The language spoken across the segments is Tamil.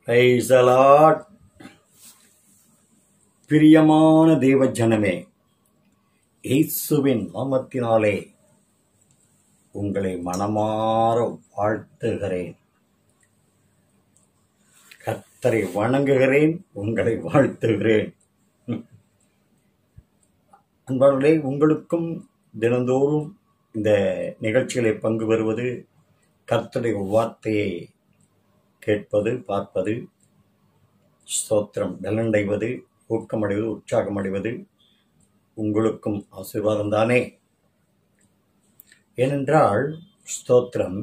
Praise the Lord. பிரியமான தேவ ஜனமே இயேசுவின் நாமத்தினாலே உங்களை மனமாற வாழ்த்துகிறேன் கர்த்தரை வணங்குகிறேன் உங்களை வாழ்த்துகிறேன் அன்பாளர்களே உங்களுக்கும் தினந்தோறும் இந்த நிகழ்ச்சிகளை பங்கு பெறுவது கர்த்தருடைய வார்த்தையை கேட்பது பார்ப்பது ஸ்தோத்திரம் பலனடைவது ஊக்கமடைவது உற்சாகமடைவது உங்களுக்கும் ஆசீர்வாதம் தானே ஏனென்றால் ஸ்தோத்திரம்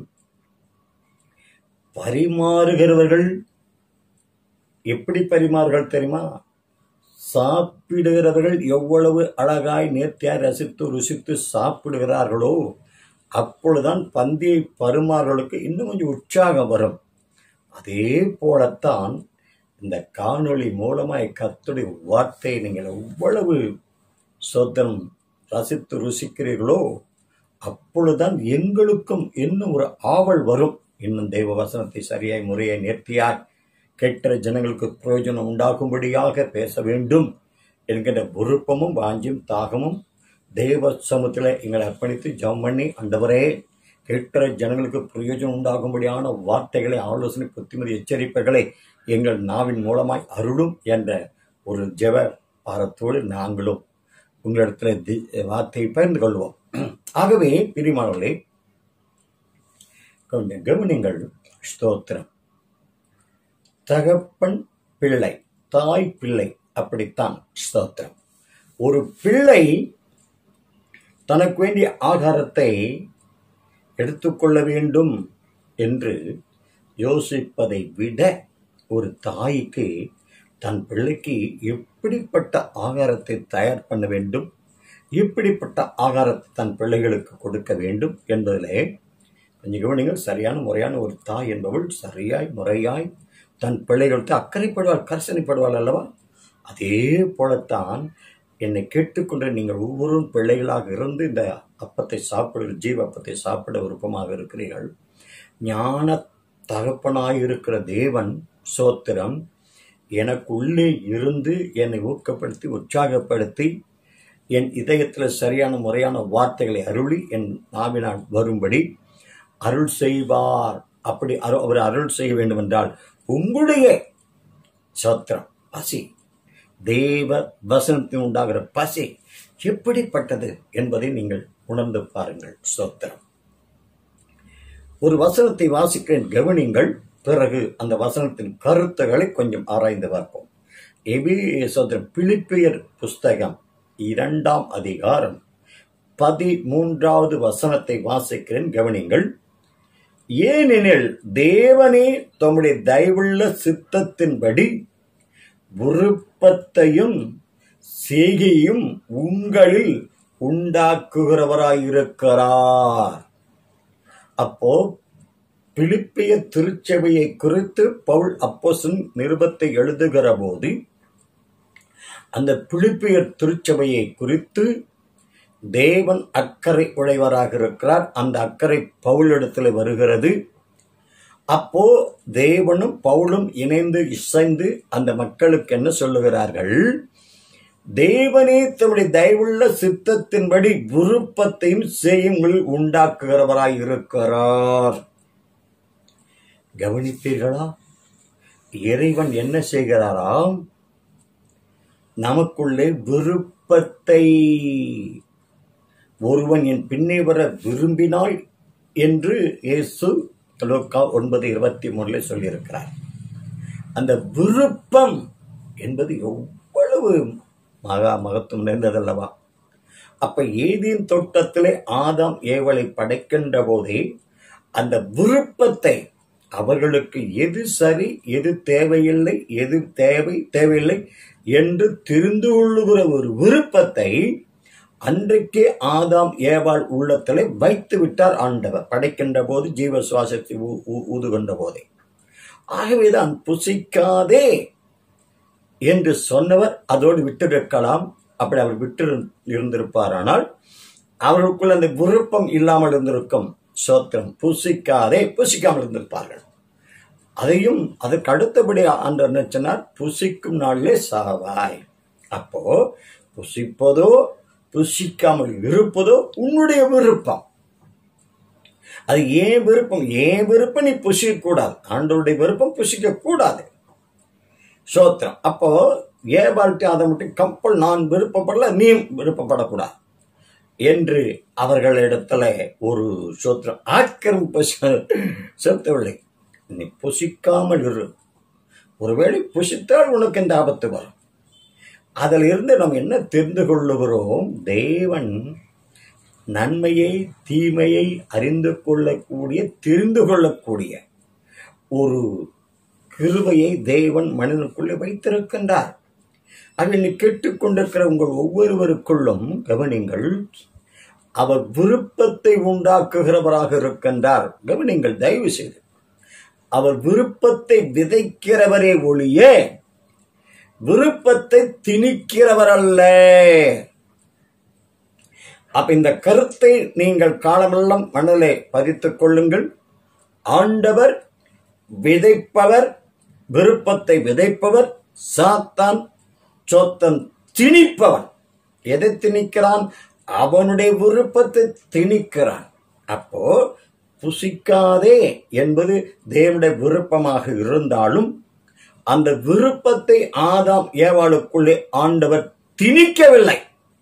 பரிமாறுகிறவர்கள் எப்படி பரிமாறுகள் தெரியுமா சாப்பிடுகிறவர்கள் எவ்வளவு அழகாய் நேர்த்தியாய் ரசித்து ருசித்து சாப்பிடுகிறார்களோ அப்பொழுதுதான் பந்தியை பரிமாறுகளுக்கு இன்னும் கொஞ்சம் உற்சாகம் வரும் அதே போலத்தான் இந்த காணொளி மூலமாய் கர்த்தருடைய வார்த்தையை நீங்கள் எவ்வளவு சொத்தம் ரசித்து ருசிக்கிறீர்களோ அப்பொழுதுதான் எங்களுக்கும் இன்னும் ஒரு ஆவல் வரும் இன்னும் தெய்வ வசனத்தை சரியாய் முறையாய் நேர்த்தியாய் கேட்கிற ஜனங்களுக்கு பிரயோஜனம் உண்டாகும்படியாக பேச வேண்டும் என்கிற விருப்பமும் வாஞ்சியும் தாகமும் தெய்வ சமூகத்தில் எங்களை அர்ப்பணித்து ஜெபம் பண்ணி அண்டவரே கேட்கிற ஜனங்களுக்கு பிரயோஜனம் உண்டாகும்படியான வார்த்தைகளை ஆலோசனை புத்திமதி எச்சரிப்புகளை எங்கள் நாவின் மூலமாய் அருளும் என்ற ஒரு ஜெப பாரத்தோடு நாங்களும் உங்களிடத்தில் தி- வார்த்தையை பகிர்ந்து கொள்வோம் ஆகவே பிரிமானவர்களே கொஞ்சம் கவனிங்கள் ஸ்தோத்திரம் தகப்பன் பிள்ளை தாய் பிள்ளை அப்படித்தான் ஸ்தோத்திரம் ஒரு பிள்ளை தனக்கு வேண்டிய ஆகாரத்தை எடுத்துக்கொள்ள வேண்டும் என்று யோசிப்பதை விட ஒரு தாய்க்கு தன் பிள்ளைக்கு எப்படிப்பட்ட ஆகாரத்தை தயார் பண்ண வேண்டும் எப்படிப்பட்ட ஆகாரத்தை தன் பிள்ளைகளுக்கு கொடுக்க வேண்டும் என்பதிலே கொஞ்சம் கவனிங்கள் சரியான முறையான ஒரு தாய் என்பவள் சரியாய் முறையாய் தன் பிள்ளைகளுக்கு அக்கறைப்படுவாள் கரிசனைப்படுவாள் அல்லவா அதே போலத்தான் என்னை கேட்டுக்கொண்டு நீங்கள் ஒவ்வொருவரும் பிள்ளைகளாக இருந்து இந்த அப்பத்தை சாப்பிடுகிற ஜீவ அப்பத்தை சாப்பிட விருப்பமாக இருக்கிறீர்கள் ஞான தகப்பனாயிருக்கிற தேவன் சோத்திரம் எனக்குள்ளே இருந்து என்னை ஊக்கப்படுத்தி உற்சாகப்படுத்தி என் இதயத்தில் சரியான முறையான வார்த்தைகளை அருளி என் நாவினால் வரும்படி அருள் செய்வார் அப்படி அரு- அவர் அருள் செய்ய வேண்டும் என்றால் உங்களுடைய சோத்திரம் பசி தேவ வசனத்தில் உண்டாகிற பசி எப்படிப்பட்டது என்பதை நீங்கள் உணர்ந்து பாருங்கள் சோத்திரம் ஒரு வசனத்தை வாசிக்கிறேன் கவனிங்கள் பிறகு அந்த வசனத்தின் கருத்துக்களை கொஞ்சம் ஆராய்ந்து பார்ப்போம் எபி சோதரன் பிலிப்பியர் புஸ்தகம் இரண்டாம் அதிகாரம் பதிமூன்றாவது வசனத்தை வாசிக்கிறேன் கவனிங்கள் ஏனெனில் தேவனே தம்முடைய தயவுள்ள சித்தத்தின்படி விருப்பத்தையும் செய்கையும் உங்களில் உண்டாக்குகிறவராயிருக்கிறார் அப்போ பிலிப்பிய திருச்சபையை குறித்து பவுல் அப்போசன் நிருபத்தை எழுதுகிற போது அந்த பிலிப்பியர் திருச்சபையை குறித்து தேவன் அக்கறை உடையவராக இருக்கிறார் அந்த அக்கறை பவுலிடத்தில் வருகிறது அப்போ தேவனும் பவுலும் இணைந்து இசைந்து அந்த மக்களுக்கு என்ன சொல்லுகிறார்கள் தேவனே தம்முடைய தயவுள்ள சித்தத்தின்படி விருப்பத்தையும் செய்யுங்கள் உண்டாக்குகிறவராய் இருக்கிறார் கவனிப்பீர்களா இறைவன் என்ன செய்கிறாராம் நமக்குள்ளே விருப்பத்தை ஒருவன் என் பின்னே வர விரும்பினாள் என்று இயேசு லூக்கா ஒன்பது இருபத்தி மூணுல சொல்லியிருக்கிறார் அந்த விருப்பம் என்பது எவ்வளவு மகா மகத்துவம் நிறைந்ததல்லவா அப்ப ஏதேன் தோட்டத்திலே ஆதாம் ஏவலை படைக்கின்ற போதே அந்த விருப்பத்தை அவர்களுக்கு எது சரி எது தேவையில்லை எது தேவை தேவையில்லை என்று தெரிந்து கொள்ளுகிற ஒரு விருப்பத்தை அன்றைக்கே ஆதாம் ஏவாள் உள்ளத்திலே வைத்து விட்டார் ஆண்டவர் படைக்கின்ற போது ஜீவ சுவாசத்தை ஊ- ஊ- ஊதுகின்ற போதே ஆகவேதான் புசிக்காதே என்று சொன்னவர் அதோடு விட்டிருக்கலாம் அப்படி அவர் விட்டு இருந்திருப்பாரானால் அவர்களுக்குள்ள அந்த விருப்பம் இல்லாமல் இருந்திருக்கும் சோத்திரம் புசிக்காதே புசிக்காமல் இருந்திருப்பார்கள் அதையும் அதுக்கு அடுத்தபடி ஆண்டவர் என்ன சொன்னார் புசிக்கும் நாளிலே சாவாய் அப்போ புசிப்பதோ புசிக்காமல் இருப்பதோ உன்னுடைய விருப்பம் அது ஏன் விருப்பம் ஏன் விருப்பம் நீ புசிக்க கூடாது ஆண்டவருடைய விருப்பம் புசிக்க கூடாது சோத்திரம் அப்போ ஏபால்ட்டு அதை மட்டும் கப்பல் நான் விருப்பப்படல நீ விருப்பப்படக்கூடாது என்று அவர்களிடத்துல ஒரு சோத்திரம் ஆக்கிரமிப்பு செலுத்தவில்லை நீ புசிக்காமல் இரு ஒருவேளை புசித்தால் உனக்கு இந்த ஆபத்து வரும் அதில் இருந்து நாம் என்ன தெரிந்து கொள்ளுகிறோம் தேவன் நன்மையை தீமையை அறிந்து கொள்ளக்கூடிய தெரிந்து கொள்ளக்கூடிய ஒரு கிருபையை தேவன் மனிதனுக்குள்ளே வைத்திருக்கின்றார் அதில் நீ கேட்டுக்கொண்டிருக்கிற உங்கள் ஒவ்வொருவருக்குள்ளும் கவனிங்கள் அவர் விருப்பத்தை உண்டாக்குகிறவராக இருக்கின்றார் கவனிங்கள் தயவு செய்து அவர் விருப்பத்தை விதைக்கிறவரே ஒழிய விருப்பத்தை திணிக்கிறவர் அல்ல அப்ப இந்த கருத்தை நீங்கள் காலமெல்லாம் மனதிலே பதித்துக் கொள்ளுங்கள் ஆண்டவர் விதைப்பவர் விருப்பத்தை விதைப்பவர் சாத்தான் சோத்தன் திணிப்பவன் எதை திணிக்கிறான் அவனுடைய விருப்பத்தை திணிக்கிறான் அப்போ புசிக்காதே என்பது தேவனுடைய விருப்பமாக இருந்தாலும் அந்த விருப்பத்தை ஆதாம் ஏவாளுக்குள்ளே ஆண்டவர் திணிக்கவில்லை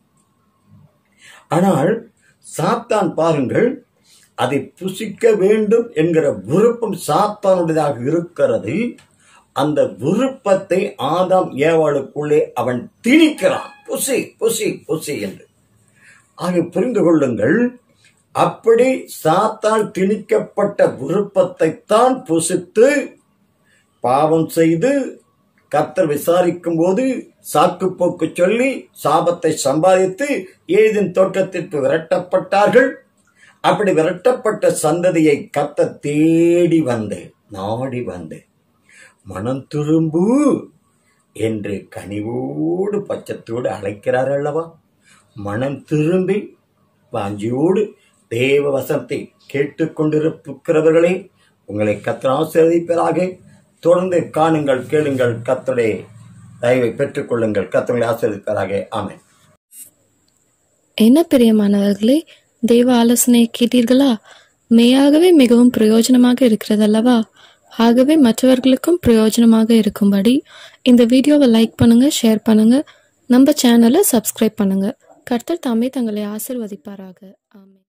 ஆனால் சாத்தான் பாருங்கள் அதை புசிக்க வேண்டும் என்கிற விருப்பம் சாத்தானுடையதாக இருக்கிறது அந்த விருப்பத்தை ஆதாம் ஏவாளுக்குள்ளே அவன் திணிக்கிறான் புசி புசி புசி என்று ஆக புரிந்து கொள்ளுங்கள் அப்படி சாத்தால் திணிக்கப்பட்ட விருப்பத்தை தான் புசித்து பாவம் செய்து கர்த்தர் விசாரிக்கும் போது சாக்கு போக்கு சொல்லி சாபத்தை சம்பாதித்து ஏதின் தோட்டத்திற்கு விரட்டப்பட்டார்கள் அப்படி விரட்டப்பட்ட சந்ததியை கத்த தேடி வந்து நாடி வந்து மனம் திரும்பு என்று கனிவோடு பச்சத்தோடு அழைக்கிறார் அல்லவா மனம் திரும்பி வாஞ்சியோடு தேவ வசனத்தை கேட்டுக்கொண்டிருக்கிறவர்களே உங்களை கத்தர் ஆசீர்வதிப்பதாக தொடர்ந்து காணுங்கள் கேளுங்கள் கத்தருடைய தயவை பெற்றுக்கொள்ளுங்கள் கத்தங்களை ஆசீர்வதிப்பதாக ஆமென் என்ன பிரியமானவர்களே தெய்வ ஆலோசனை கேட்டீர்களா மெய்யாகவே மிகவும் பிரயோஜனமாக இருக்கிறதல்லவா ஆகவே மற்றவர்களுக்கும் பிரயோஜனமாக இருக்கும்படி இந்த வீடியோவை லைக் பண்ணுங்க ஷேர் பண்ணுங்க நம்ம சேனலை சப்ஸ்கிரைப் பண்ணுங்க கர்த்தர் தாமே தங்களை ஆசிர்வதிப்பாராக ஆமென்